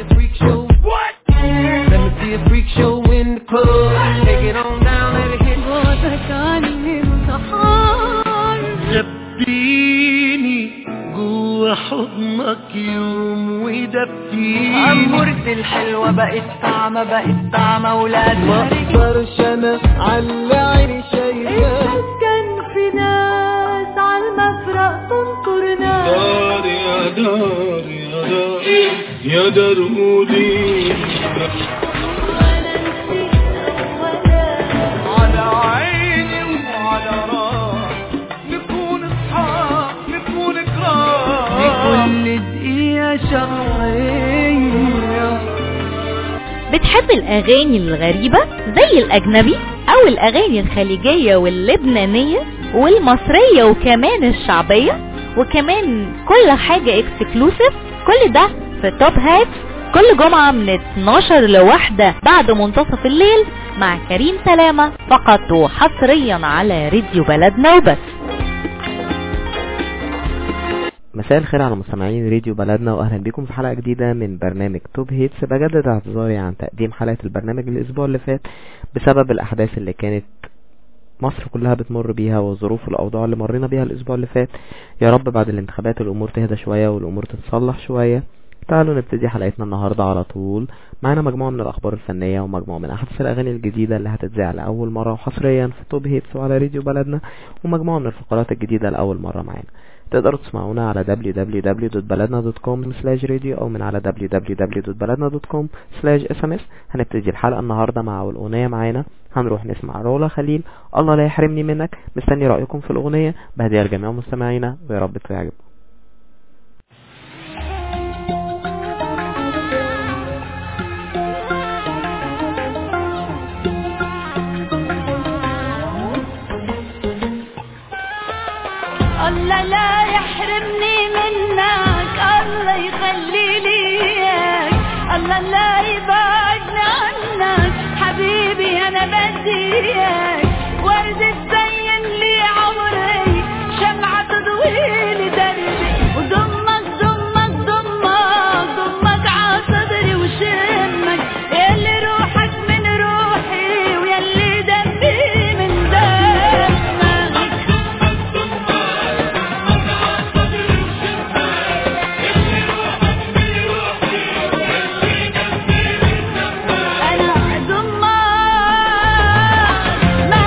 a freak show. What? Let me see a freak show in the club. Take it on down, let it hit. صوتك عني انتحار دبيني جوا حضنك يوم ودفيني عمورتي الحلوة بقت طعمة بقت طعمة ولاد ما اقدرش انا على عيني شايفاك كان في ناس عالمفرق تنطرنا دار يا دار يا دار يا دار مودي على عيني وعلى راسي نكون اصحاب نكون كرام كل دقيقة شهرية بتحب الأغاني الغريبة زي الأجنبي أو الأغاني الخليجية واللبنانية والمصرية وكمان الشعبية وكمان كل حاجة اكسكلوسيف كل ده في توب هات كل جمعة من 12 لواحدة بعد منتصف الليل مع كريم سلامة فقط وحصريا على راديو بلدنا وبس مساء الخير على مستمعين راديو بلدنا واهلا بكم في حلقه جديده من برنامج توب هيتس بجدد اعتذاري عن تقديم حلقه البرنامج الاسبوع اللي فات بسبب الاحداث اللي كانت مصر كلها بتمر بيها والظروف والاوضاع اللي مرينا بيها الاسبوع اللي فات يا رب بعد الانتخابات الامور تهدى شويه والامور تتصلح شويه تعالوا نبتدي حلقتنا النهارده على طول معانا مجموعه من الاخبار الفنيه ومجموعه من احدث الاغاني الجديده اللي هتتذاع لاول مره وحصريا في توب هيتس وعلى راديو بلدنا ومجموعه من الفقرات الجديده لاول مره معانا تقدروا تسمعونا على www.baladna.com/radio او من على www.baladna.com/sms هنبتدي الحلقه النهارده مع اول اغنيه معانا هنروح نسمع رولا خليل الله لا يحرمني منك مستني رايكم في الاغنيه بهديها لجميع مستمعينا ويا رب تعجبكم الله لا يحرمني منك الله يخلي لي اياك الله لا يبعدني عنك حبيبي انا بدي اياك ورد تزين لي عمري شمعة تضوي لي دربي وضمك ضمك ضمك ضمك ع صدري وشمك يلي روحك من روحي ويلي دمي من دمك انا ضمك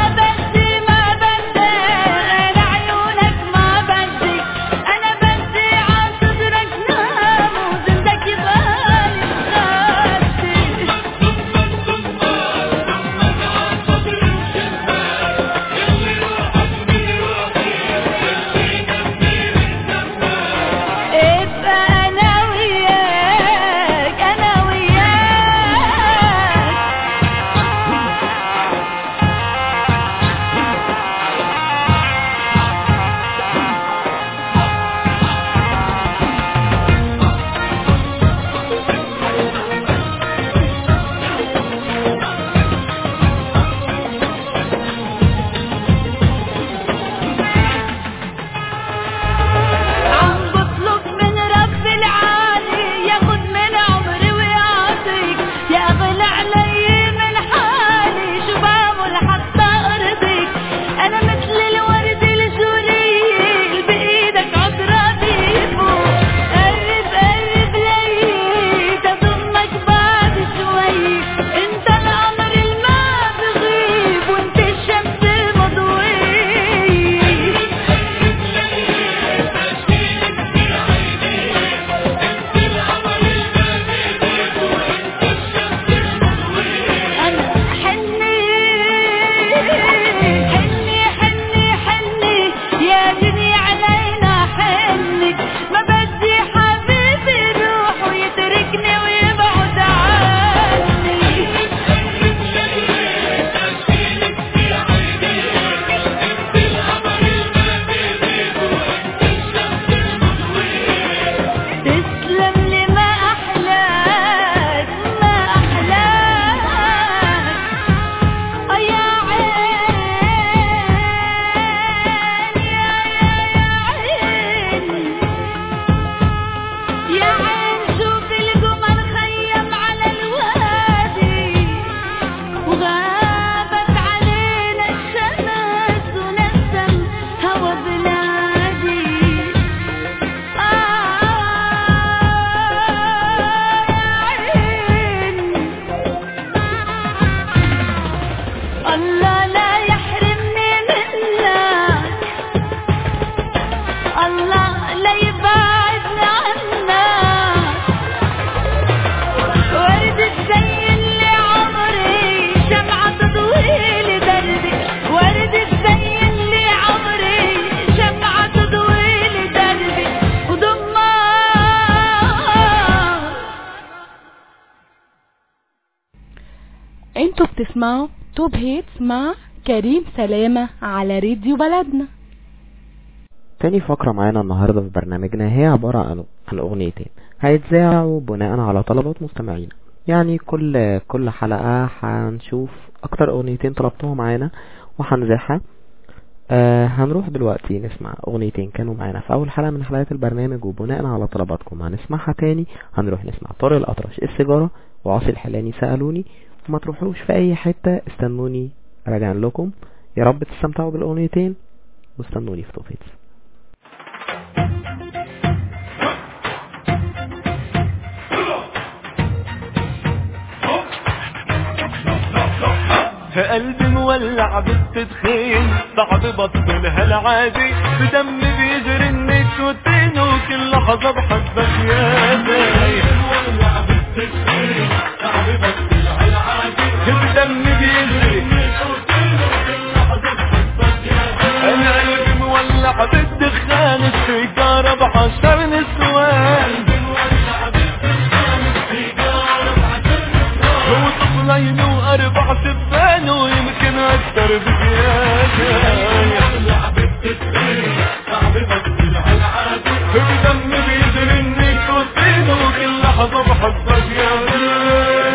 انتوا بتسمعوا توب هيتس مع كريم سلامة على راديو بلدنا تاني فقرة معانا النهاردة في برنامجنا هي عبارة عن عن أغنيتين هيتذاعوا بناء على طلبات مستمعينا يعني كل كل حلقة هنشوف أكتر أغنيتين طلبتهم معانا وهنذاعها آه هنروح دلوقتي نسمع أغنيتين كانوا معانا في أول حلقة من حلقات البرنامج وبناء على طلباتكم هنسمعها تاني هنروح نسمع طارق الأطرش السيجارة وعاصي الحلاني سألوني وما تروحوش في أي حتة استنوني راجع لكم يا رب تستمتعوا بالأغنيتين واستنوني في توفيتس قلبي مولع بالتدخين صعب بطلها العادي بدم بيجري النيكوتين وكل لحظة بحبك يا زي مولع بالتدخين صعب بطلها العادي بدم بيجري انا قلبي مولع بالدخان السيجارة بعشر نسوان هو طفلين واربع شبان ويمكن اكتر بزيادة بدم بيجري النيكوتين وكل لحظة بحبك يا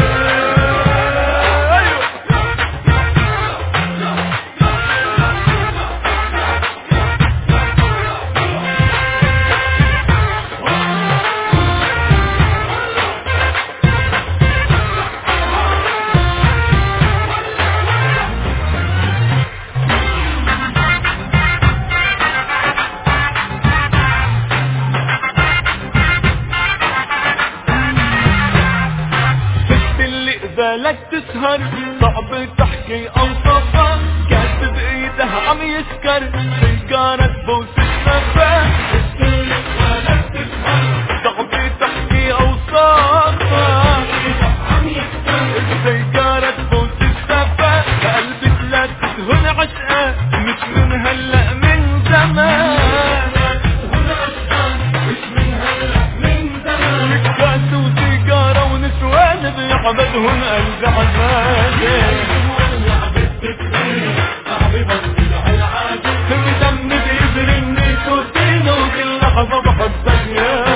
ست اللي قبالك تسهر صعب تحكي اوصافها كاتب ايدها عم يسكر سيجارة بوس السفا صعب تحكي اوصافها سيجارة بوس السفا قلبي لا تدهن عشقة مش من هلا من زمان كاس وسيجارة ونسوان بيعبدهن قلب عزازي بدم بيجري النيكوتين وكل لحظة بحبك يا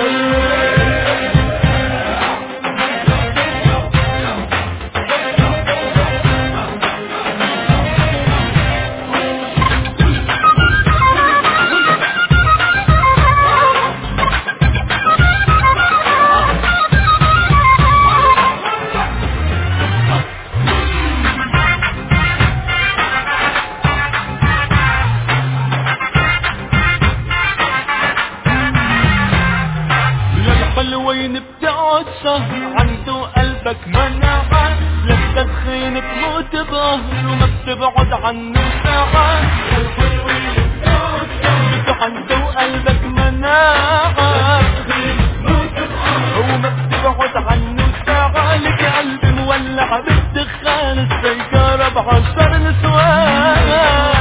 للحلوين بتقعد شهر عنده قلبك مناعة للتدخين تموت بقهر وما بتبعد عنه ساعة عنده قلبك مناعة وما بتبعد عنه ساعة لك قلب مولع بالدخان السيجارة بعشر نسوان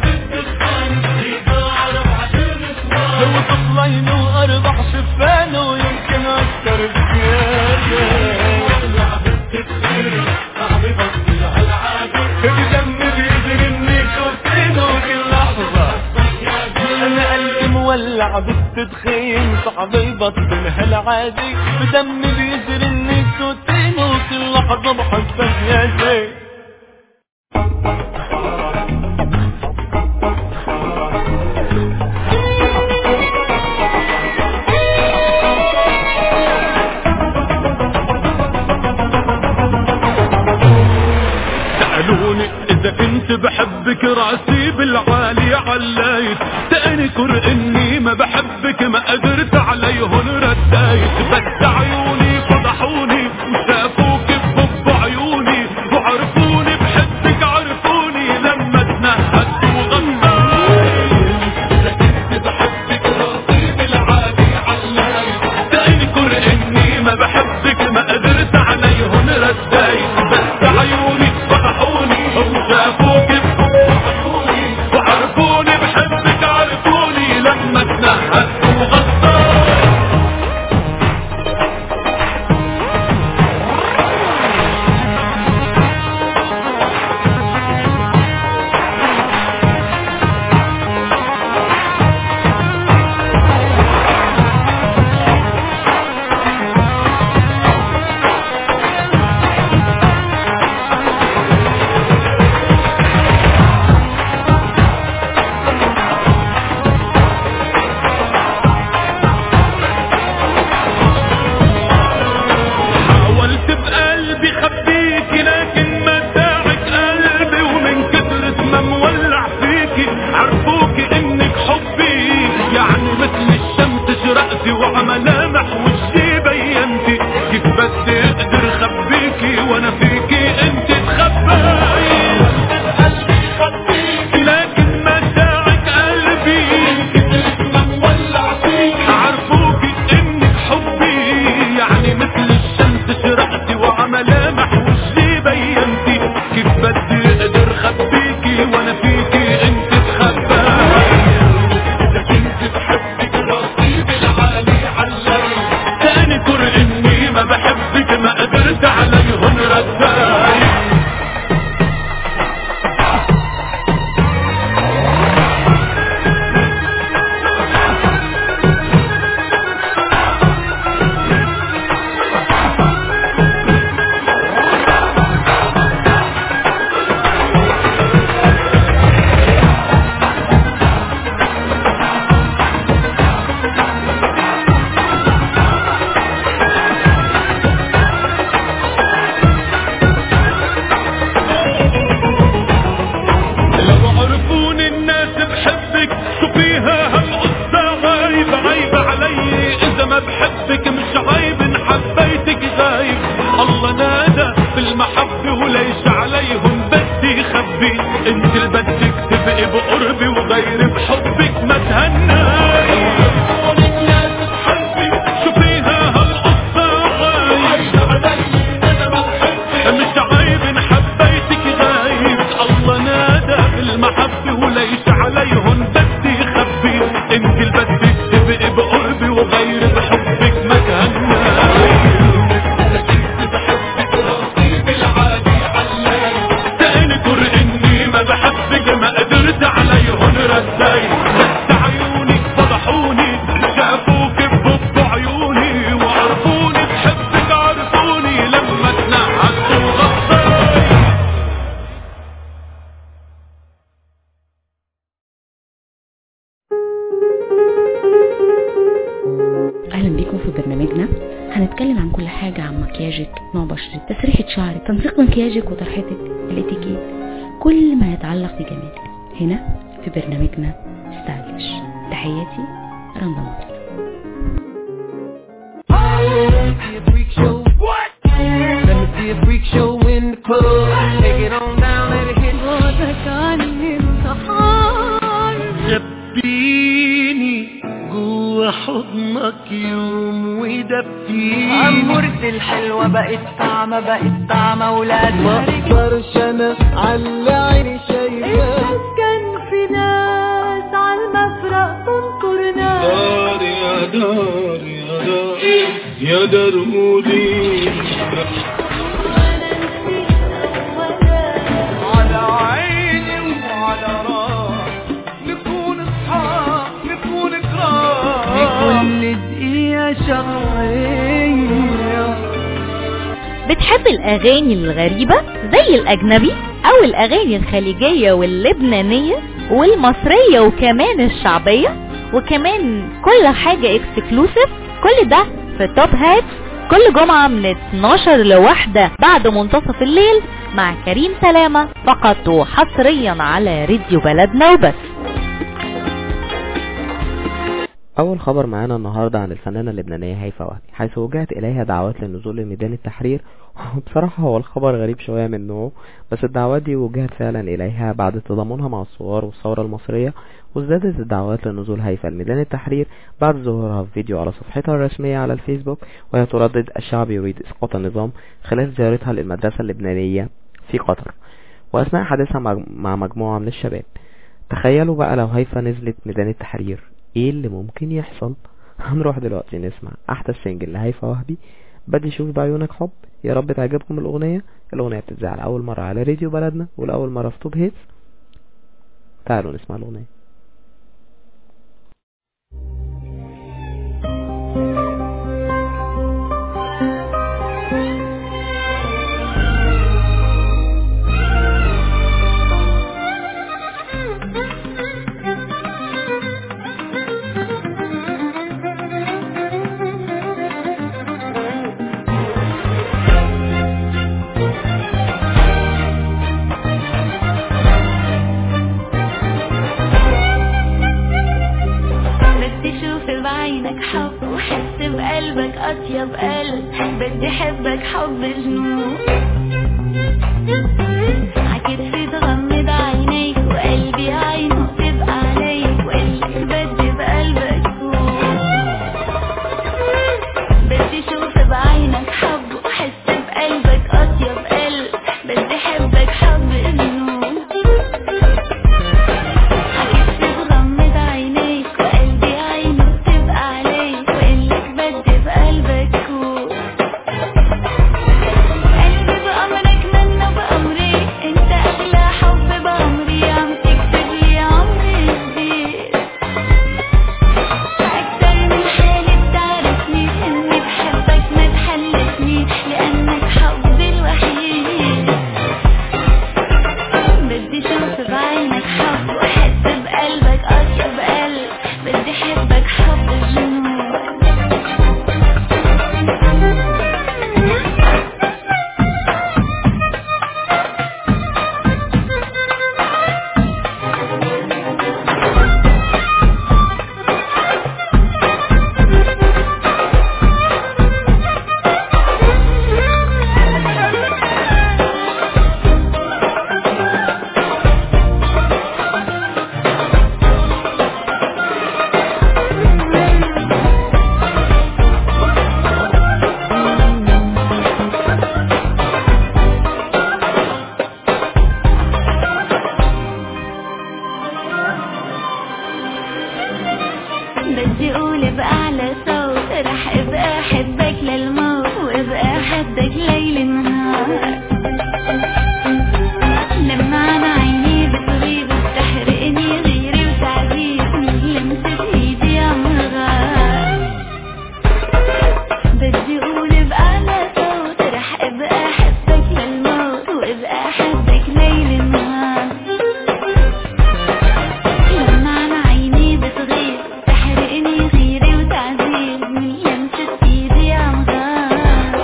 لو طفلين واربع شفان ويمكن اكتر بزيادة بدم بيجري النيكوتين وكل لحظة انا قلبي مولع بالتدخين صعب يبطلها العادي بدم بيجري النيكوتين وكل لحظة بحبك يا زين سألوني إذا كنت بحبك راسي بالعالي علايت تنكر إني ما بحبك ما قدرت عليهن ردايت بس عيوني فضحوني وشافوك بحب عيوني وعرفوني بحبك عرفوني لما تنهدت وغنيت إذا كنت بحبك راسي بالعالي علايت تنكر إني ما بحبك ما قدرت عليهن ردايت بس عيوني فضحوني وشافوك بحبوني وعرفوني بحبك عرفوني لما تنهدت وغطيت بحبك ما قدرت عليهن رداي لو عرفون الناس بحبك شو فيها هالقصة غايب عيب علي اذا ما بحبك مش عيب ان حبيتك غايب الله نادى بالمحبة وليش عليهم بدي خبي انت اللي بدك تبقي بقربي وغيري بحبك ما تهناي شو فيها هالقصة غايب مش عيب ان حبيتك غايب الله نادى بالمحبة وليش عليهن بدي خبي انت اللي بدك تبقي بقربي وغيري بحبك ما تنكر اني ما بحبك ما قدرت عليهن رداي بس عيونك فضحوني شافوك ببب عيوني وعرفوني بحبك عرفوني لما تنعست وغطاي اهلا بيكم في برنامجنا هنتكلم عن كل حاجة عن مكياجك نوع بشرتك تسريحة شعرك تنسيق مكياجك وطرحتك الاتيكيت كل ما يتعلق بجمالك هنا في برنامجنا ستايلش تحياتي رندا مصر see a freak show. What? Let me see a freak show in the club. Take it on down, let it hit. صوتك عني انتحار دبيني جوا حضنك يوم ودبتيني عمورتي الحلوة بقت طعمة بقت طعمة ولاد مقدرش انا على عيني شايفاه كان في ناس عالمفرق تنكر ناس دار يا دار يا دار يا دار مودي على عيني وعلى راسي نكون اصحاب نكون كرام كل دقيقة شهرية بتحب الأغاني الغريبة زي الأجنبي أو الأغاني الخليجية واللبنانية والمصرية وكمان الشعبية وكمان كل حاجة اكسكلوسيف كل ده في توب هات كل جمعة من 12 لواحدة بعد منتصف الليل مع كريم سلامة فقط وحصريا على راديو بلدنا وبس أول خبر معانا النهاردة عن الفنانة اللبنانية هيفاء وهبي حيث وجهت إليها دعوات للنزول لميدان التحرير بصراحة هو الخبر غريب شوية من نوعه بس الدعوات دي وجهت فعلا إليها بعد تضامنها مع الثوار والثورة المصرية وازدادت الدعوات لنزول هيفاء لميدان التحرير بعد ظهورها في فيديو على صفحتها الرسمية على الفيسبوك وهي تردد الشعب يريد إسقاط النظام خلال زيارتها للمدرسة اللبنانية في قطر وأثناء حديثها مع- مع مجموعة من الشباب تخيلوا بقى لو هيفا نزلت ميدان التحرير ايه اللي ممكن يحصل هنروح دلوقتي نسمع احدث سنجل لهيفا وهبي بدي اشوف بعيونك حب يا رب تعجبكم الاغنية الاغنية بتتذاع لاول مرة على راديو بلدنا ولاول مرة في توب هيتس تعالوا نسمع الاغنية بدي اشوف بعينك حب وحس بقلبك اطيب قلب بدي احبك حب جنون عكتفي تغمض عينيك وقلبي عينه تبقى عليك وقلك بدي بقلبك كون بدي اشوف بعينك حب وحس بقلبك اطيب قلب بدي احبك حب جنون عكتفي تغمض عينيك وقلبي عينه تبقى عليك وقلك بدي بقلبك كون احبك ليل نهار لما انا عيني بتغيب بتحرقني غيري وتعذيبني لمسة ايدي عم غار بدي اقول بأعلى صوت رح ابقى احبك للموت وابقى احبك ليل نهار لما انا عيني بتغيب تحرقني غيري وتعذيب من لمسة ايدي عم غار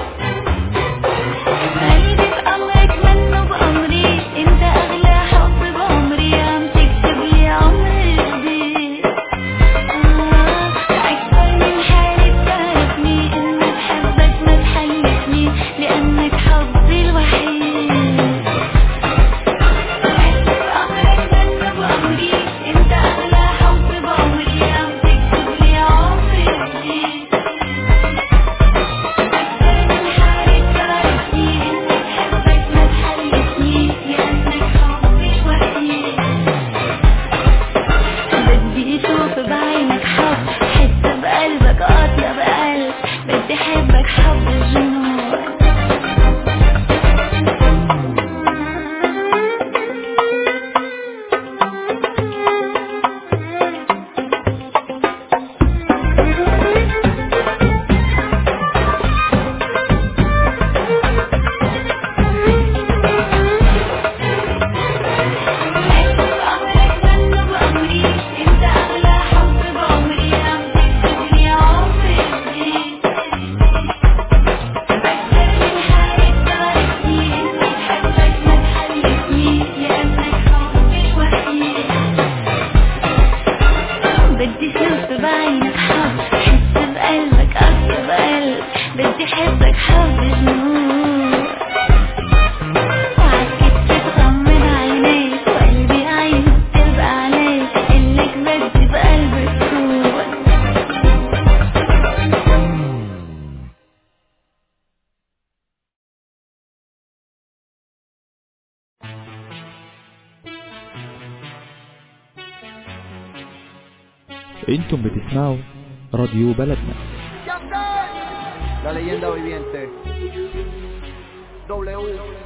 قلبي بأمرك منه بأمري انت اغلى حب بعمري عم تكتب لي عمر جديد آه، اكثر من حالي بتعرفني اني بحبك ما تحلفني لانك حظي الوحيد قلبي بأمرك منه بأمري انت اغلى حب بعمري عم تكتب لي عمر جديد أكثر من حالي بتعرفني إني بحبك ما تحلفني لأنك حبي الوحيد بدي أشوف بعينك حب حس بقلبك أطيب قلب بدي أحبك حب الجنون أمرك منه بأمري أنت أغلى حب بعمري عم تكتب لي عمر جديد أكثر من حالي بتعرفني إني بحبك ما تحلفني لأنك حبي الوحيد بدي شوف بعينك حب حس بقلبك أطيب قلب بدي أحبك حب جنون وعكت تطمن عينيك وقلبي عايز تبقى عليك إنك بدي بقلبك تكون انتم بتسمعوا راديو بلدنا La leyenda viviente. W.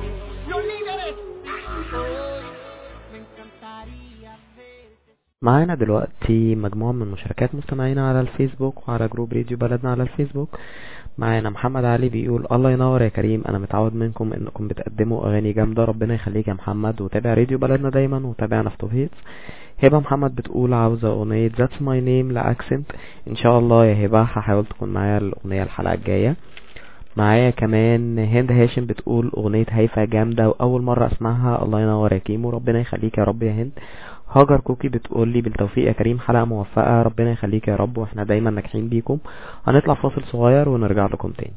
معانا دلوقتي مجموعة من مشاركات مستمعينا على الفيسبوك وعلى جروب راديو بلدنا على الفيسبوك معانا محمد علي بيقول الله ينور يا كريم انا متعود منكم انكم بتقدموا اغاني جامدة ربنا يخليك يا محمد وتابع راديو بلدنا دايما وتابعنا في توب هيتس هبة محمد بتقول عاوزة اغنية That's my name لأكسنت ان شاء الله يا هبة هحاول تكون معايا الاغنية الحلقة الجاية معايا كمان هند هاشم بتقول اغنية هيفا جامدة واول مرة اسمعها الله ينور يا كيمو ربنا يخليك يا رب يا هند هاجر كوكي بتقول لي بالتوفيق يا كريم حلقة موفقة ربنا يخليك يا رب واحنا دايما ناجحين بيكم هنطلع فاصل صغير ونرجع لكم تاني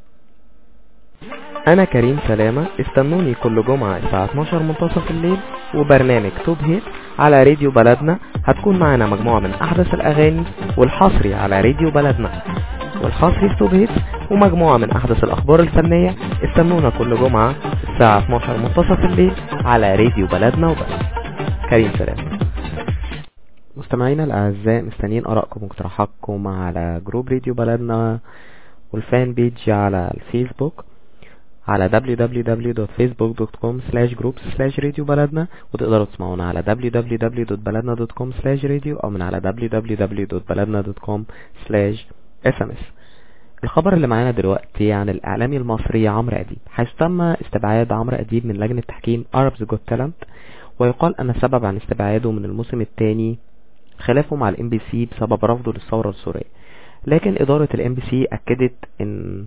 انا كريم سلامة استنوني كل جمعة الساعة 12 منتصف الليل وبرنامج توب هيت على راديو بلدنا هتكون معانا مجموعة من احدث الاغاني والحصري على راديو بلدنا والحصري في توب هيت ومجموعة من احدث الاخبار الفنية استنونا كل جمعة الساعة 12 منتصف الليل على راديو بلدنا وبس كريم سلامة مستمعينا الأعزاء مستنيين آرائكم واقتراحاتكم على جروب راديو بلدنا والفان بيج على الفيسبوك على www.facebook.com slash groups slash radio بلدنا وتقدروا تسمعونا على www.baladna.com slash radio أو من على www.baladna.com slash sms الخبر اللي معانا دلوقتي عن الإعلامي المصري عمرو أديب حيث تم استبعاد عمرو أديب من لجنة تحكيم Arabs Got Talent ويقال أن السبب عن استبعاده من الموسم الثاني خلافه مع الام بي سي بسبب رفضه للثورة السورية لكن إدارة الام بي سي أكدت أن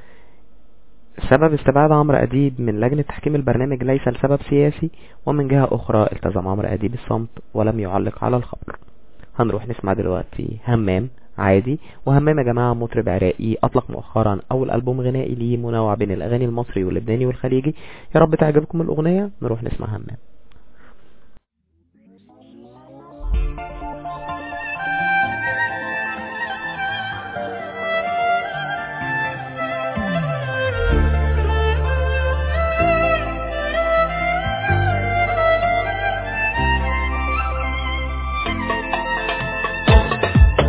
سبب استبعاد عمرو أديب من لجنة تحكيم البرنامج ليس لسبب سياسي ومن جهة أخرى التزم عمرو أديب الصمت ولم يعلق على الخبر هنروح نسمع دلوقتي همام عادي وهمام يا جماعة مطرب عراقي أطلق مؤخرا أول ألبوم غنائي ليه منوع بين الأغاني المصري واللبناني والخليجي يا رب تعجبكم الأغنية نروح نسمع همام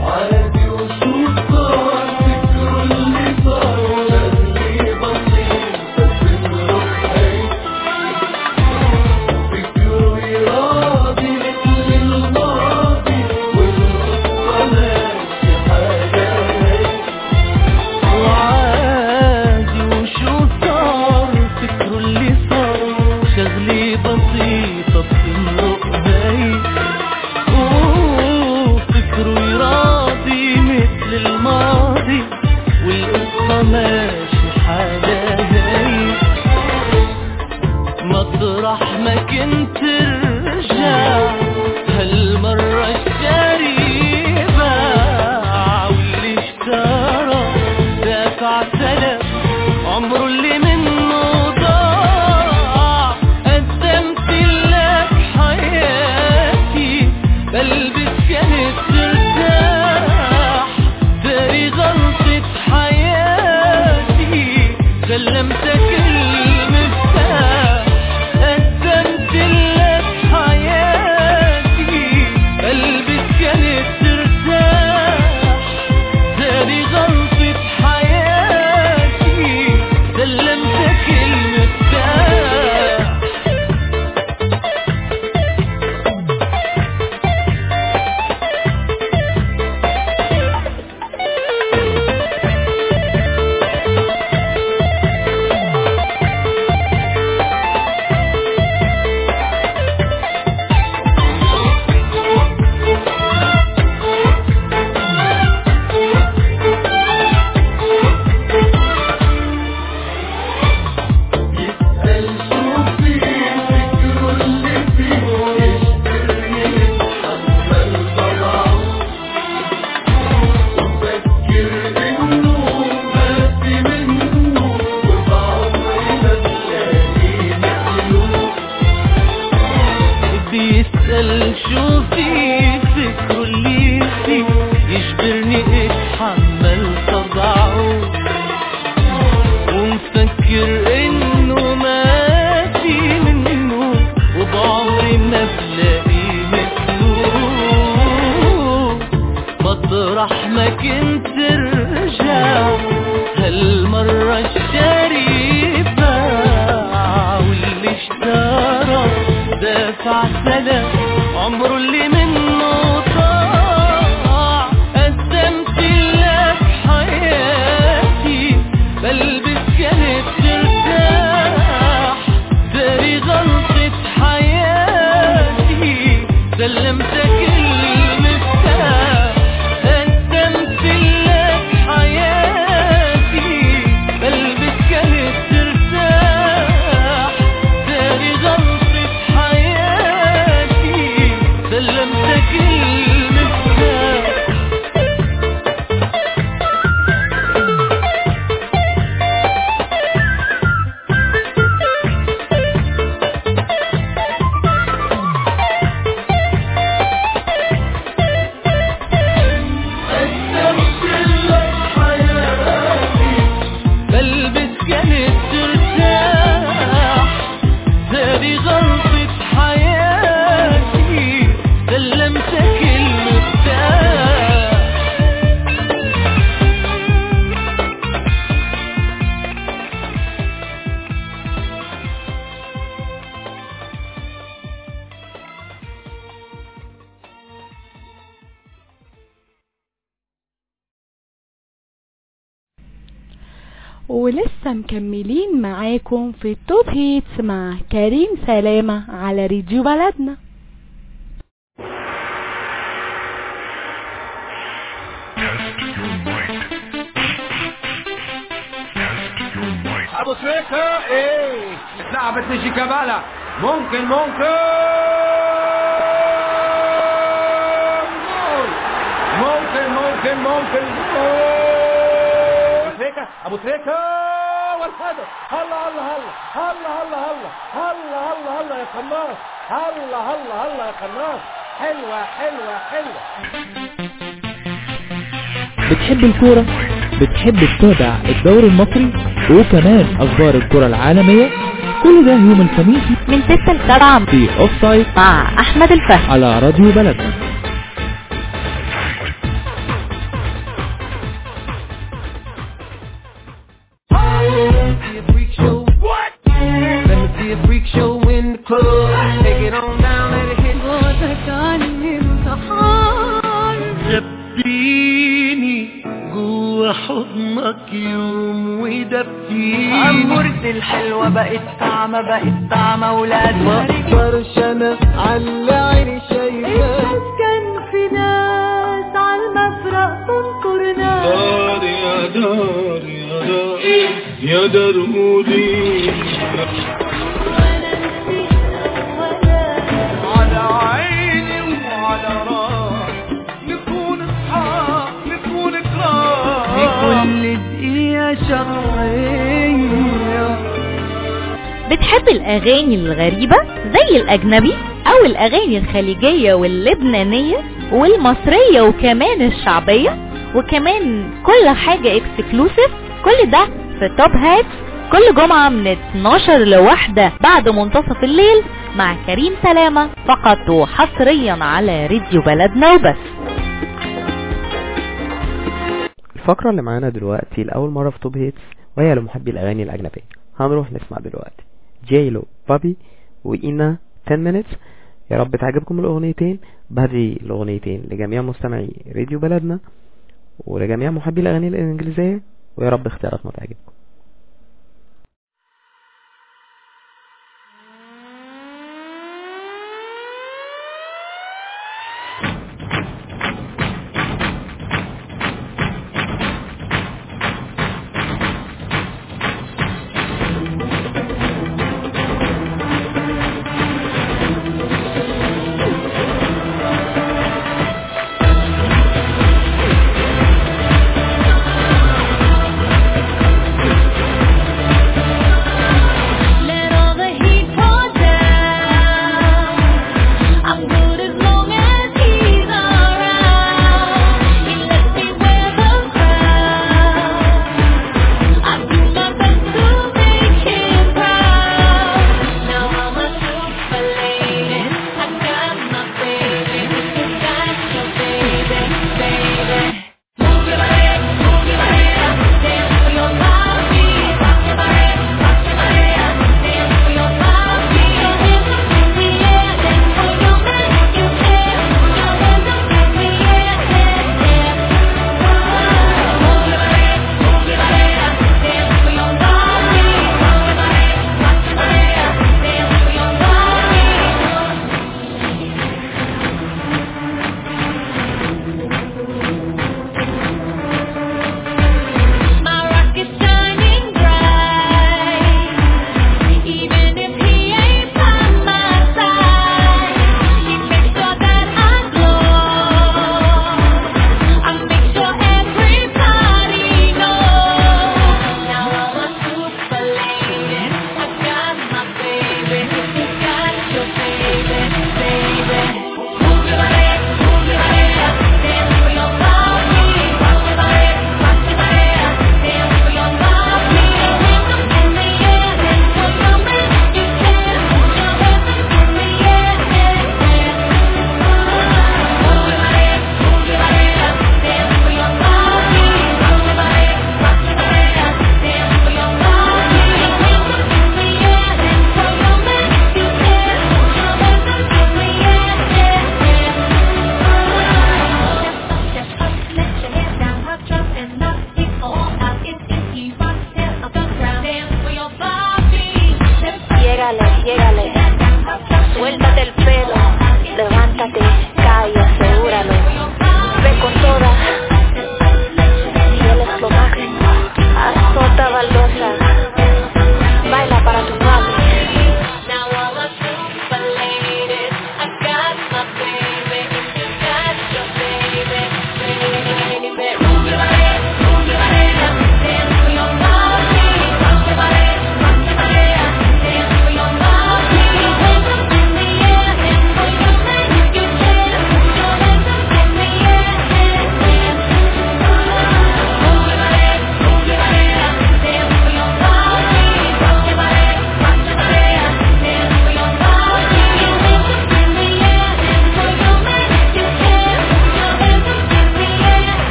عادي وشو صار فكر اللي صار لازمي بسيط سلمتك المفتاح قدمت لك حياتي قلبي كانت ترتاح تاني غلطة حياتي سلمتك المفتاح بيسأل شو في فكره اللي فيه يجبرني اتحمل طبعه ومفكر انه ما في منه وبعمري ما بلاقي مثله مطرح ما كنت ارجع هالمرة الشاري باع واللي اشترى دافع سلام عمره اللي منه ضاع قدمت لك حياتي بلبس كانت ترتاح داري غلطة حياتي سلمتك المفتاح قدمت لك حياتي بلبس كانت ترتاح داري غلطة حياتي سلمتك المفتاح بلبس كانت ترتاح هذه غلطة حياتي سلمتك المفتاح ولسه مكملين معاكم في التوب هيتس مع كريم سلامة على راديو بلدنا ابو تريكة ايه اتلعبت لشيكابالا ممكن ممكن جول ممكن ممكن ممكن جول تريكة ابو تريكة والهدف هلا هلا هلا هلا هلا هلا هلا هلا هلا يا قناص هلا هلا هلا يا قناص حلوة حلوة حلوة بتحب الكورة بتحب تتابع الدوري المصري وكمان اخبار الكرة العالمية كل ده يوم الخميس من 6 ل 7 في اوف سايد مع احمد الفهد على راديو بلدنا see a freak show. What? Let me see a freak show in the club. Take it on down, let it hit. خبيني جوا حضنك يوم ودفيني عمرت الحلوة بقت طعمة بقت طعمة ولادها مقدرش انا على عيني شايفاه كان في ناس على المفرق تنكر ناس دار يا دار يا دار يا دار مودي على عيني وعلى راسي نكون اصحاب نكون اكرام كل دقيقة شرعية بتحب الأغاني الغريبة زي الأجنبي أو الأغاني الخليجية واللبنانية والمصرية وكمان الشعبية وكمان كل حاجة اكسكلوسيف كل ده في توب هات كل جمعة من 12 لواحدة بعد منتصف الليل مع كريم سلامة فقط وحصريا على راديو بلدنا وبس الفقرة اللي معانا دلوقتي لأول مرة في توب هيتس وهي لمحبي الأغاني الأجنبية هنروح نسمع دلوقتي جيلو بابي وإينا 10 minutes يا رب تعجبكم الأغنيتين بهدي الأغنيتين لجميع مستمعي راديو بلدنا ولجميع محبي الأغاني الإنجليزية ويا رب اختياراتنا تعجبكم Thank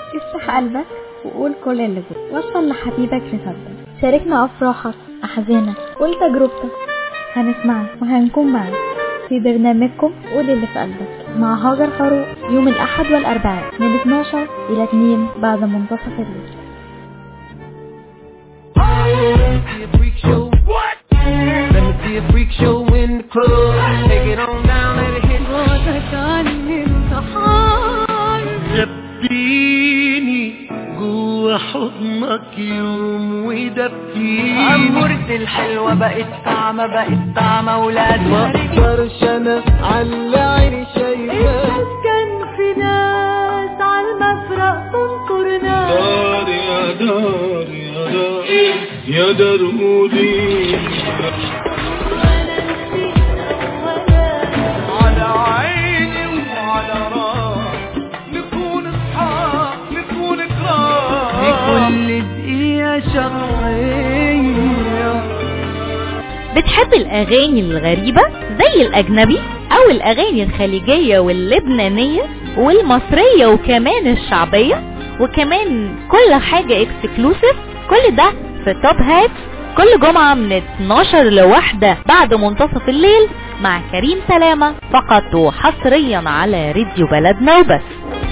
افتح قلبك وقول كل اللي جواك وصل لحبيبك رسالتك شاركنا افراحك احزانك قول تجربتك هنسمعك وهنكون معاك في برنامجكم قول اللي في قلبك مع هاجر فاروق يوم الاحد والاربعاء من 12 الى 2 بعد منتصف الليل see a freak show. What? Let me see a freak show in the club. Take it on down, let it hit. دبيني جوا حضنك يوم ودبيني عمورتي الحلوة بقت طعمة بقت طعمة ولاد ما اقدرش انا على عيني شايفاك كان في ناس على المفرق تنطرنا دار يا دار يا دار يا دار مودي على عيني وعلى راسي نكون اصحاب نكون كرام كل دقيقة شرعية بتحب الأغاني الغريبة زي الأجنبي أو الأغاني الخليجية واللبنانية والمصرية وكمان الشعبية وكمان كل حاجة اكسكلوسيف كل ده في توب هات كل جمعة من 12 لواحدة بعد منتصف الليل مع كريم سلامة فقط وحصريا على راديو بلدنا وبس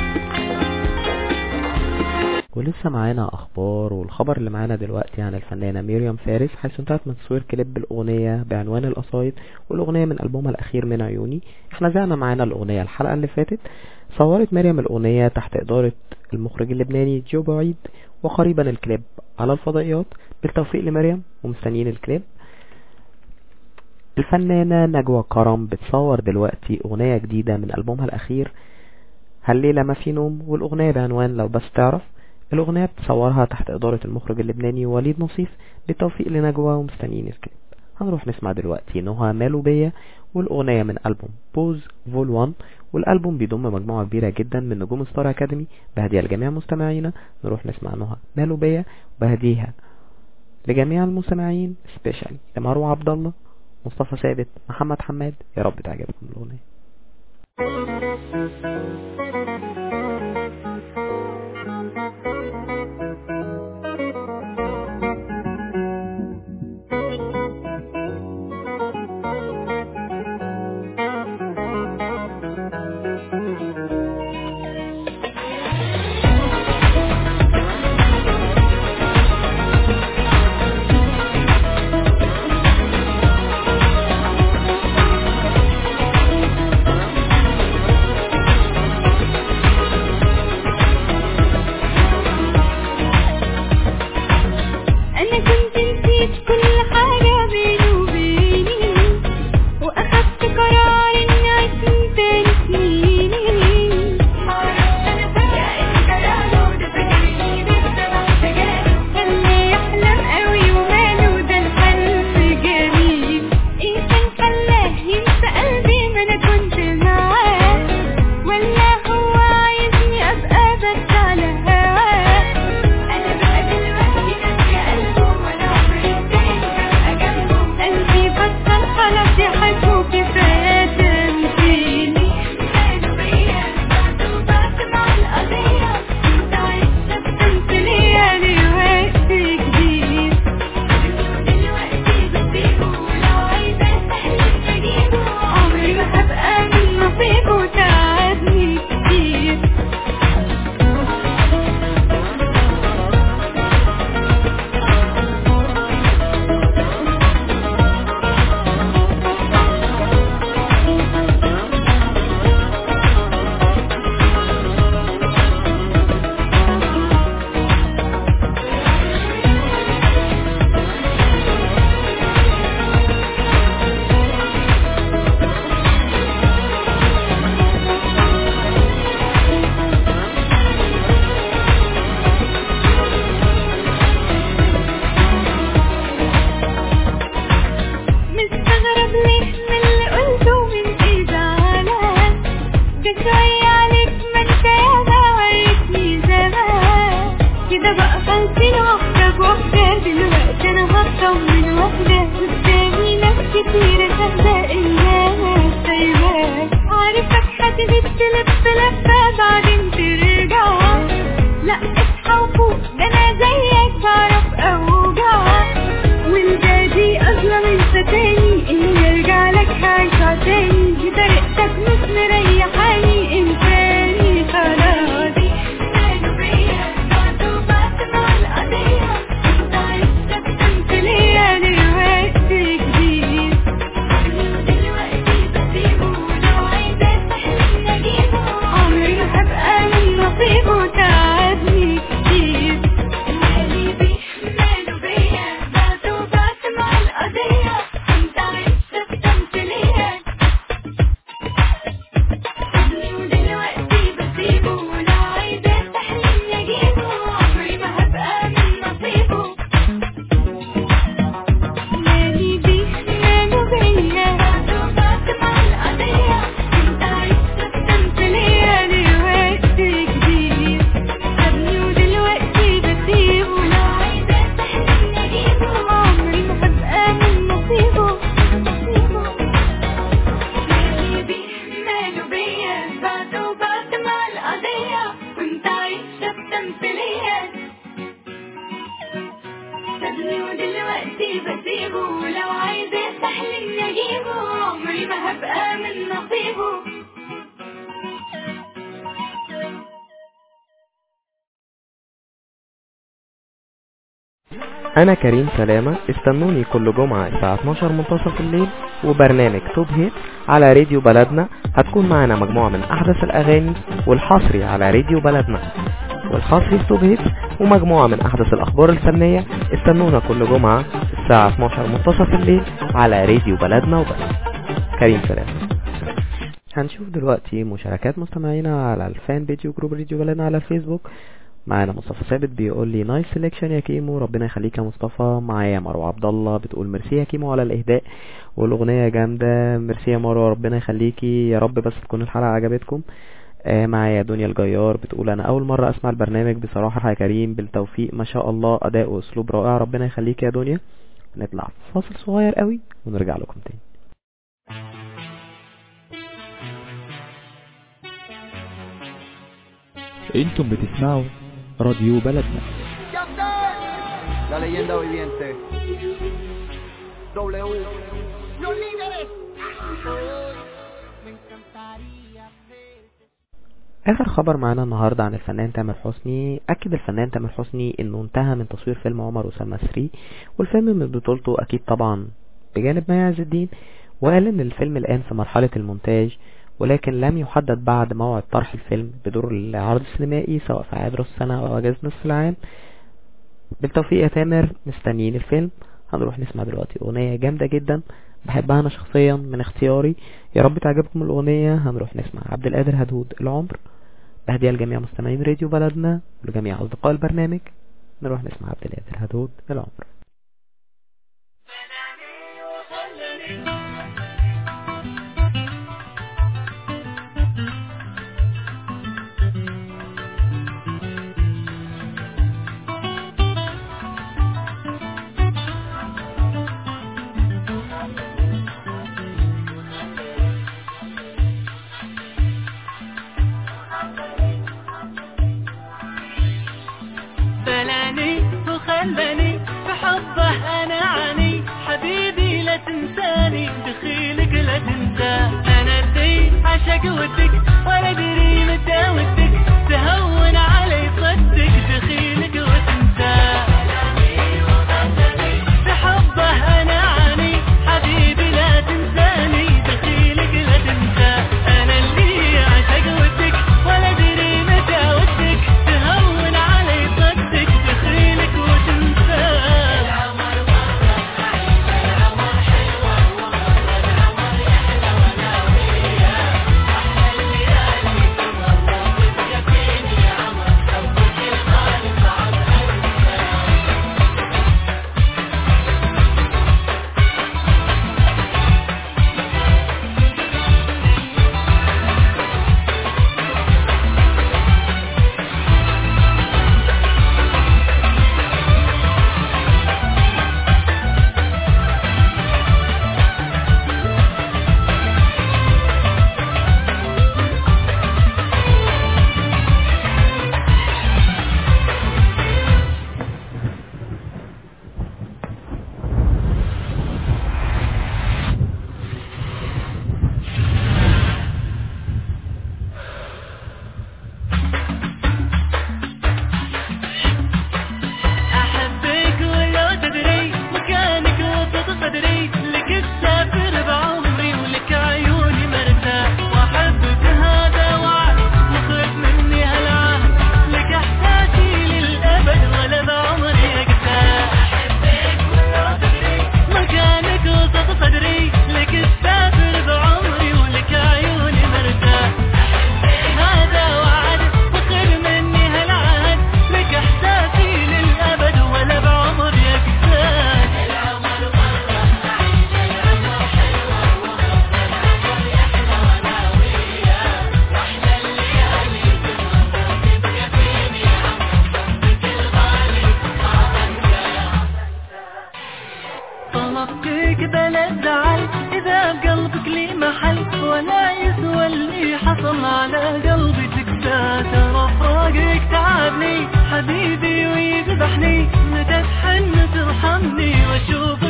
ولسه معانا اخبار والخبر اللي معانا دلوقتي عن الفنانة ميريام فارس حيث انتهت من تصوير كليب الاغنية بعنوان القصايد والاغنية من البومها الاخير من عيوني احنا زعنا معانا الاغنية الحلقة اللي فاتت صورت مريم الاغنية تحت ادارة المخرج اللبناني جو بعيد وقريبا الكليب على الفضائيات بالتوفيق لمريم ومستنيين الكليب الفنانة نجوى كرم بتصور دلوقتي اغنية جديدة من البومها الاخير هالليلة ما في نوم والاغنية بعنوان لو بس تعرف الأغنية بتصورها تحت إدارة المخرج اللبناني وليد نصيف بالتوفيق لنجوى ومستنيين الكليب هنروح نسمع دلوقتي نهى مالو بيا والأغنية من ألبوم بوز فول 1 والألبوم بيضم مجموعة كبيرة جدا من نجوم ستار أكاديمي بهديها لجميع مستمعينا نروح نسمع نهى مالو بيا وبهديها لجميع المستمعين سبيشال لمروة عبد الله مصطفى ثابت محمد حماد يا رب تعجبكم الأغنية Thank قلبي بسيبه لو عايز يستحلم اجيبه عمري ما هبقى من نصيبه انا كريم سلامة استنوني كل جمعة الساعة 12 منتصف الليل وبرنامج توب هيت على راديو بلدنا هتكون معنا مجموعة من احدث الاغاني والحصري على راديو بلدنا والحصري في توب هيت ومجموعة من احدث الاخبار الفنية استنونا كل جمعة الساعة 12 منتصف الليل على راديو بلدنا وبس كريم سلامة هنشوف دلوقتي مشاركات مستمعينا على الفان بيج وجروب راديو بلدنا على الفيسبوك معانا مصطفى ثابت بيقول لي نايس سيلكشن يا كيمو ربنا يخليك يا مصطفى معايا مروه عبد الله بتقول ميرسي يا كيمو على الاهداء والاغنيه جامده ميرسي يا مروه ربنا يخليكي يا رب بس تكون الحلقه عجبتكم آه معايا دنيا الجيار بتقول انا اول مره اسمع البرنامج بصراحه يا كريم بالتوفيق ما شاء الله اداء واسلوب رائع ربنا يخليك يا دنيا نطلع فاصل صغير قوي ونرجع لكم تاني انتم بتسمعوا راديو بلدنا La leyenda viviente. W. Los líderes. اخر خبر معانا النهارده عن الفنان تامر حسني اكد الفنان تامر حسني انه انتهى من تصوير فيلم عمر وسلمى 3 والفيلم من بطولته اكيد طبعا بجانب مي عز الدين وقال ان الفيلم الان في مرحله المونتاج ولكن لم يحدد بعد موعد طرح الفيلم بدور العرض السينمائي سواء في عيد راس السنه او اجازه نصف العام بالتوفيق يا تامر مستنيين الفيلم هنروح نسمع دلوقتي اغنيه جامده جدا بحبها انا شخصيا من اختياري يا رب تعجبكم الاغنيه هنروح نسمع عبد القادر هدهود العمر تهدية لجميع مستمعين راديو بلدنا ولجميع أصدقاء البرنامج نروح نسمع عبد القادر هدهود العمر بلاني وخلاني في حبه انا عني حبيبي لا تنساني دخيلك لا تنسى انا ادري عشق ودك ولا ادري متى ودك تهون علي صدك دخيلك وتنسى في حبه انا عني حبيبي لا تنساني دخيلك لا تنسى انا اللي عشق ودك ولا ادري متى ودك تهون علي صدك دخيلك وتنسى احبك ولو تدري مكانك وسط صدري لك السافر بعمري ولك عيوني مرتاح واحبك هذا وعد مخرج مني هالعهد لك احساسي للابد ولا بعمري اقتاح احبك ولو تدري مكانك وسط صدري لك السافر بعمري ولك عيوني مرتاح هذا وعد مخرج مني هالعهد لك احساسي للابد ولا بعمري اقتاح طلبتك بلا زعل إذا بقلبك لي محل ولا يسوى اللي حصل على قلبي تكسى ترى فراقك تعبني حبيبي ويذبحني متى تحن ترحمني واشوف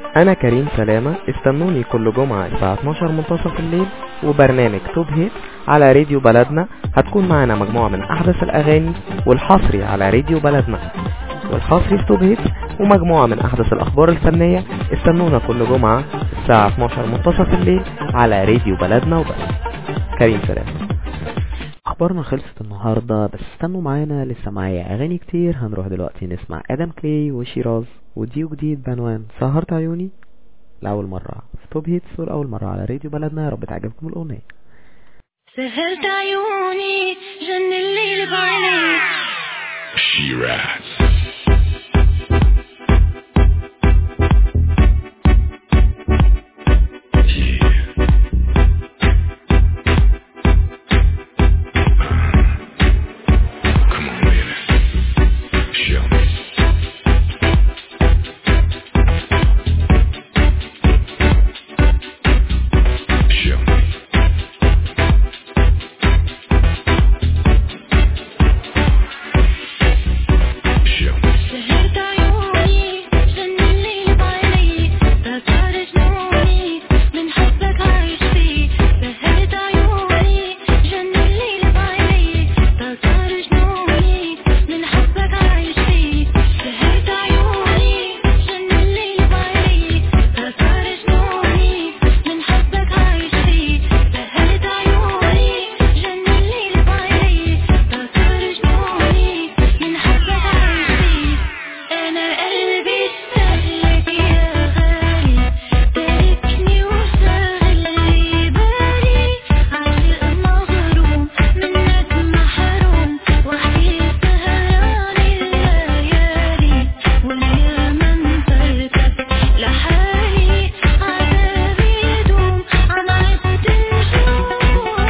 انا كريم سلامة استنوني كل جمعة الساعة 12 منتصف الليل وبرنامج توب هيت على راديو بلدنا هتكون معانا مجموعة من احدث الاغاني والحصري على راديو بلدنا والحصري في توب هيت ومجموعة من احدث الاخبار الفنية استنونا كل جمعة الساعة 12 منتصف الليل على راديو بلدنا وبس كريم سلامة اخبارنا خلصت النهاردة بس استنوا معانا لسه معايا اغاني كتير هنروح دلوقتي نسمع ادم كلي وشيراز وديو جديد بعنوان سهرت عيوني لأول مرة في توب هيتس والأول مرة على راديو بلدنا يا رب تعجبكم الأغنية سهرت عيوني جن الليل بعينيك Shiraz. Come on, baby. Show me. Show me. Show me. سهرت عيوني جن الليل بعينيك تذكر جنوني من حبك عايش فيه سهرت عيوني جن الليل بعينيك تذكر جنوني من حبك عايش فيه سهرت عيوني جن الليل بعينيك تذكر جنوني من حبك عايش فيه سهرت عيوني جن الليل بعينيك تذكر جنوني من حبك عايش فيه أنا قلبي اشتاق يا غالي تاركني وشاغل لي بالي عاشق مغروم منك محروم وحدي سهران الليالي واليوم انتركك لحالي عذابي يدوم عم عد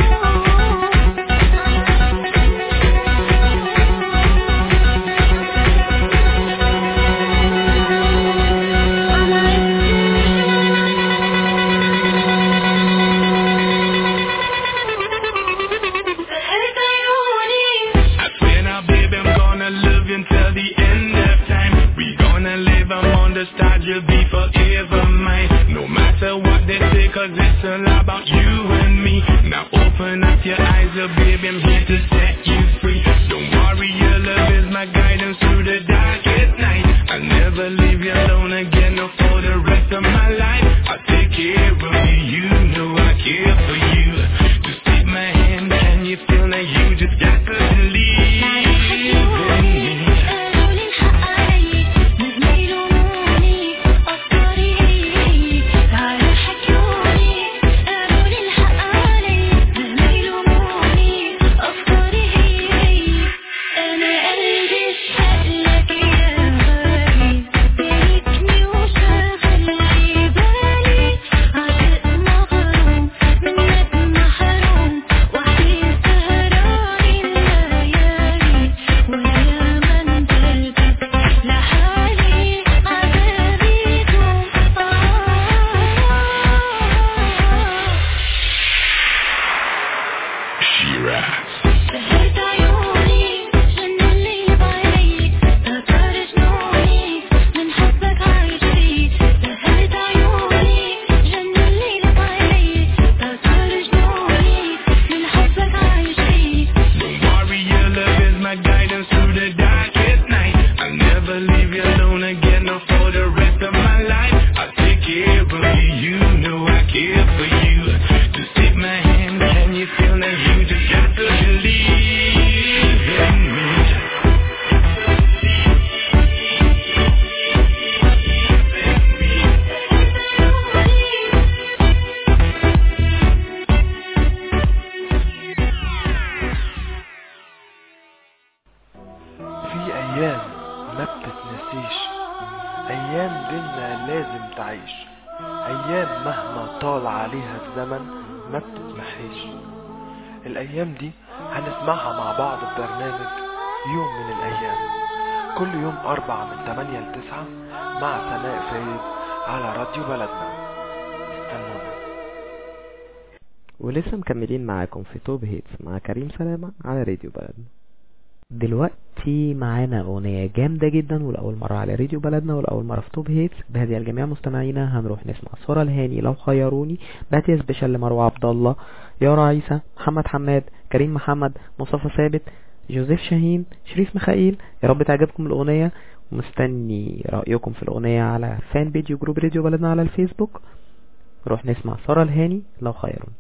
سهرت عيوني I swear now, baby, I'm gonna love you until the end of time. We gonna live, I'm on the stars, you'll be forever mine. No matter what they say, cause it's all about you and me. Now open up your eyes, oh baby, I'm here to set you free. Don't worry, your love is my guidance through the darkest night. I'll never leave you alone again, no, for the rest of my life. I'll take care of you, you know I care for you. Just take my hand, can you feel that you just got to believe in me? قالوا لي الحق علي نجمي يلوموني أفكاري هي تعالوا حكوني قالوا لي الحق علي نجمي يلوموني أفكاري هي أنا قلبي اشتاق لك يا غالي تاركني وشاغل لي بالي عاشق مغروم منك محروم وحدي سهران الليالي واليوم انتركك لحالي عذابي يدوم Shiraz. سهرت عيوني جن الليل بعينيك تذكر جنوني من حبك عايش فيه سهرت عيوني جن الليل بعينيك تذكر جنوني من حبك عايش فيه Don't worry, your love is my guidance through the darkest night. I'll never leave you alone again, no, for the rest of my life. I'll take care of you, you know I care for you. Just take my hand, can you feel that you just got to believe in me? في ايام ما بتتنسيش ايام بينا لازم تعيش ايام مهما طال عليها الزمن ما بتتمحيش الايام دي هنسمعها مع بعض في برنامج يوم من الايام كل يوم اربع من 8 ل 9 مع سماء فايد على راديو بلدنا استنونا ولسه مكملين معاكم في توب هيتس مع كريم سلامة على راديو بلدنا دلوقتي معانا اغنية جامدة جدا ولأول مرة على راديو بلدنا ولأول مرة في توب هيتس بهدي الجميع مستمعينا هنروح نسمع سورة الهاني لو خيروني باتي سبيشال لمروة عبد الله يارا عيسى محمد حماد كريم محمد مصطفى ثابت جوزيف شاهين شريف ميخائيل يا رب تعجبكم الأغنية ومستني رأيكم في الأغنية على فان بيج وجروب راديو بلدنا على الفيسبوك نروح نسمع سارة الهاني لو خيروني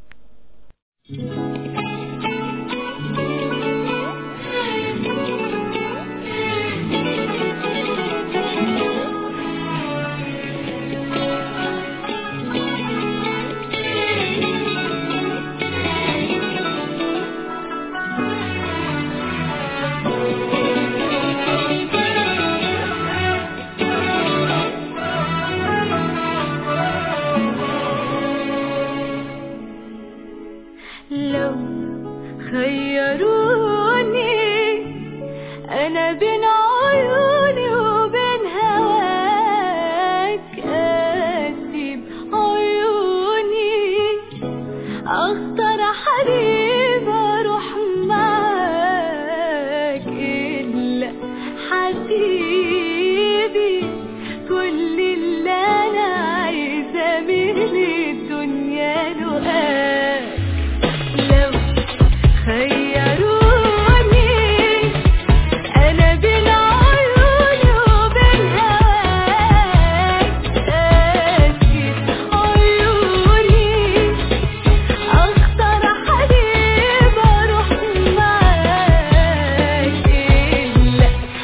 لو خيروني انا بين عيوني وبين هواك اسيب عيوني اختار حبيب اروح معاك الا حبيبي كل اللي انا عايزه من الدنيا لقاك لو خيروني انا بين عيوني وبين هواك اسيب عيوني اختار حبيب اروح معاك الا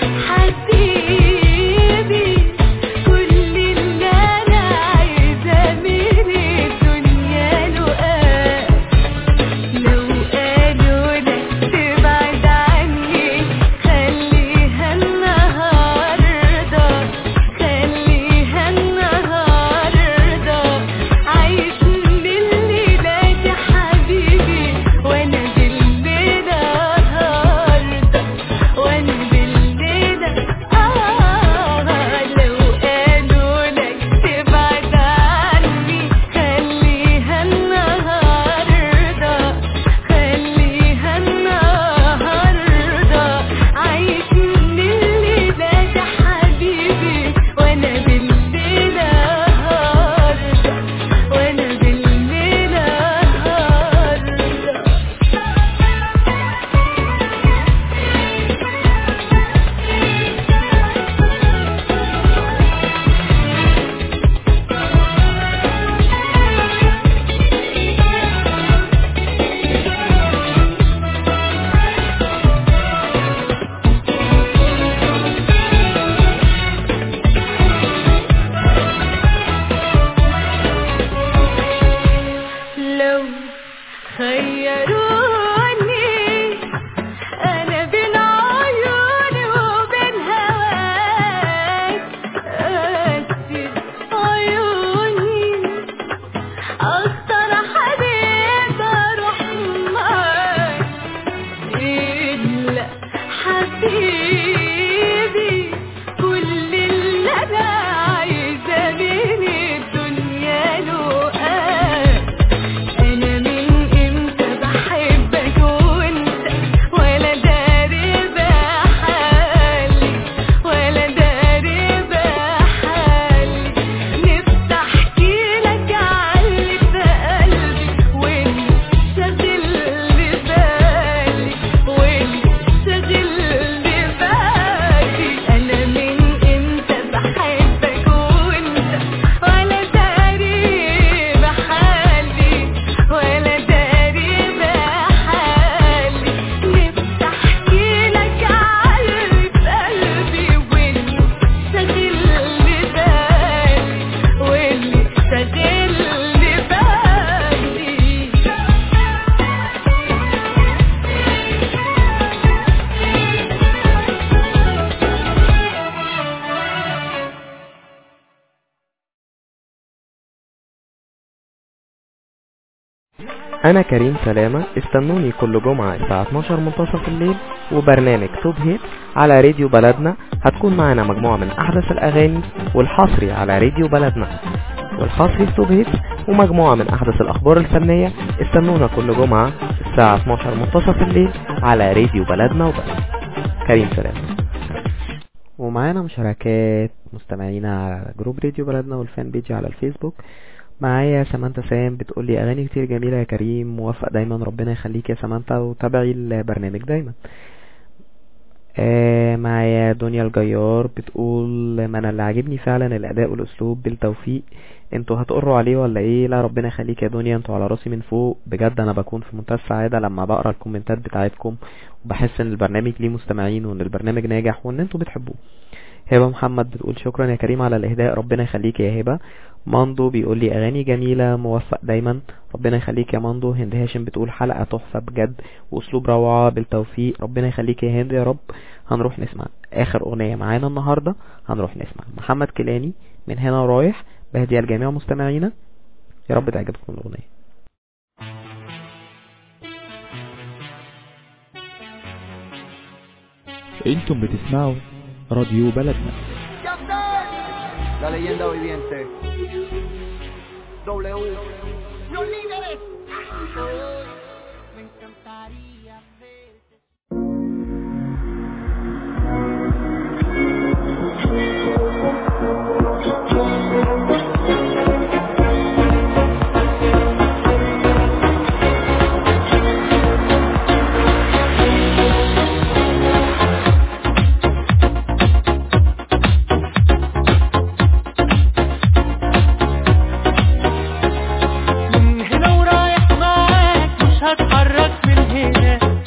حبيبي كل اللي انا عايزه من الدنيا لقاك لو قالوا لك تبعد عني خليها النهارده خليها النهارده عايش الليلة دي حبيبي وانا بالليلة هارده وانا بالليلة اه لو قالوا لك تبعد عني خليها النهارده خليها النهارده عايش الليلة دي حبيبي وانا بالليلة هارده وانا بالليلة هارده لو خيروني انا بين عيوني وبين هواك اسيب عيوني اختار حبيب اروح معاك الا حبيبي كل اللي انا عايزه من الدنيا لقاك انا من امتى بحبك وانت ولا داري بحالي ولا داري بحالي نفسي احكي لك علي في قلبي وانت شاغل لي بالي وانت شاغل لي بالي انا من امتى بحبك وانت ولا داري بحالي ولا داري بحالي نفسي احكي لك علي في قلبي واللي شاغل لي بالي واللي شاغل لي بالي انا كريم سلامة استنوني كل جمعة الساعة 12 منتصف الليل وبرنامج توب هيت على راديو بلدنا هتكون معانا مجموعة من احدث الاغاني والحصري على راديو بلدنا والحصري في توب هيت ومجموعة من احدث الاخبار الفنية استنونا كل جمعة الساعة 12 منتصف الليل على راديو بلدنا وبس كريم سلام ومعانا مشاركات مستمعينا على جروب راديو بلدنا والفان بيجي على الفيسبوك معايا سمانتا سام بتقول لي اغاني كتير جميله يا كريم موفق دايما ربنا يخليك يا سمانتا وتابعي البرنامج دايما آه معايا دنيا الجيار بتقول ما انا اللي عاجبني فعلا الاداء والاسلوب بالتوفيق انتوا هتقروا عليه ولا ايه لا ربنا يخليك يا دنيا انتوا على راسي من فوق بجد انا بكون في منتهى السعاده لما بقرا الكومنتات بتاعتكم وبحس ان البرنامج ليه مستمعين وان البرنامج ناجح وان انتوا بتحبوه هبه محمد بتقول شكرا يا كريم على الاهداء ربنا يخليك يا هبه ماندو بيقول لي اغاني جميله موفق دايما ربنا يخليك يا ماندو هند هاشم بتقول حلقه تحفه بجد واسلوب روعه بالتوفيق ربنا يخليك يا هند يا رب هنروح نسمع اخر اغنيه معانا النهارده هنروح نسمع محمد كيلاني من هنا ورايح بهديها لجميع مستمعينا يا رب تعجبكم الاغنيه انتم بتسمعوا راديو بلدنا La leyenda viviente. W. Los líderes. من هنا ورايح معاك مش هتحرك من هنا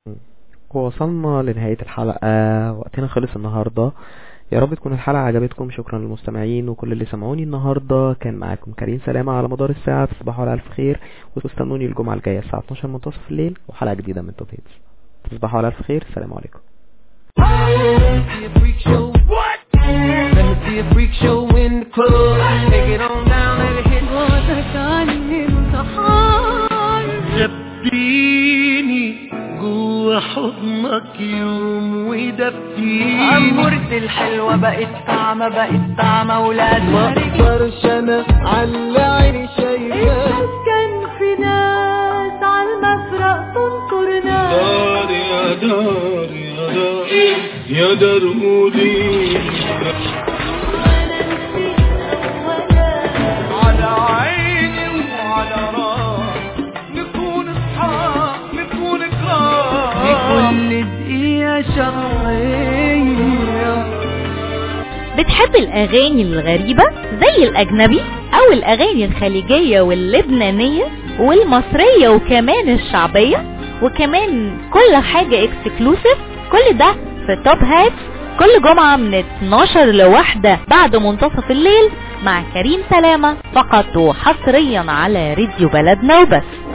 ووصلنا لنهاية الحلقة وقتنا خلص النهاردة يا رب تكون الحلقة عجبتكم شكرا للمستمعين وكل اللي سمعوني النهاردة كان معاكم كريم سلامة على مدار الساعة تصبحوا على ألف خير واستنوني الجمعة الجاية الساعة 12 منتصف الليل وحلقة جديدة من توب هيتس تصبحوا على ألف خير السلام عليكم Let me see a freak show in the club. Take it on down, let it hit. دبيني جوا حضنك يوم ودفيني عمرت الحلوة بقت طعمة بقت طعمة ولاد ما اقدرش انا على عيني شايفاك كان في ناس على المفرق تنكر ناس دار يا دار يا دار يا دار قولي على عيني وعلى راسي نكون اصحاب نكون كرام لكل دقيقة شهرية بتحب الأغاني الغريبة زي الأجنبي أو الأغاني الخليجية واللبنانية والمصرية وكمان الشعبية وكمان كل حاجة اكسكلوسيف كل ده في توب هات كل جمعة من 12 لواحدة بعد منتصف الليل مع كريم سلامة فقط وحصريا على راديو بلدنا وبس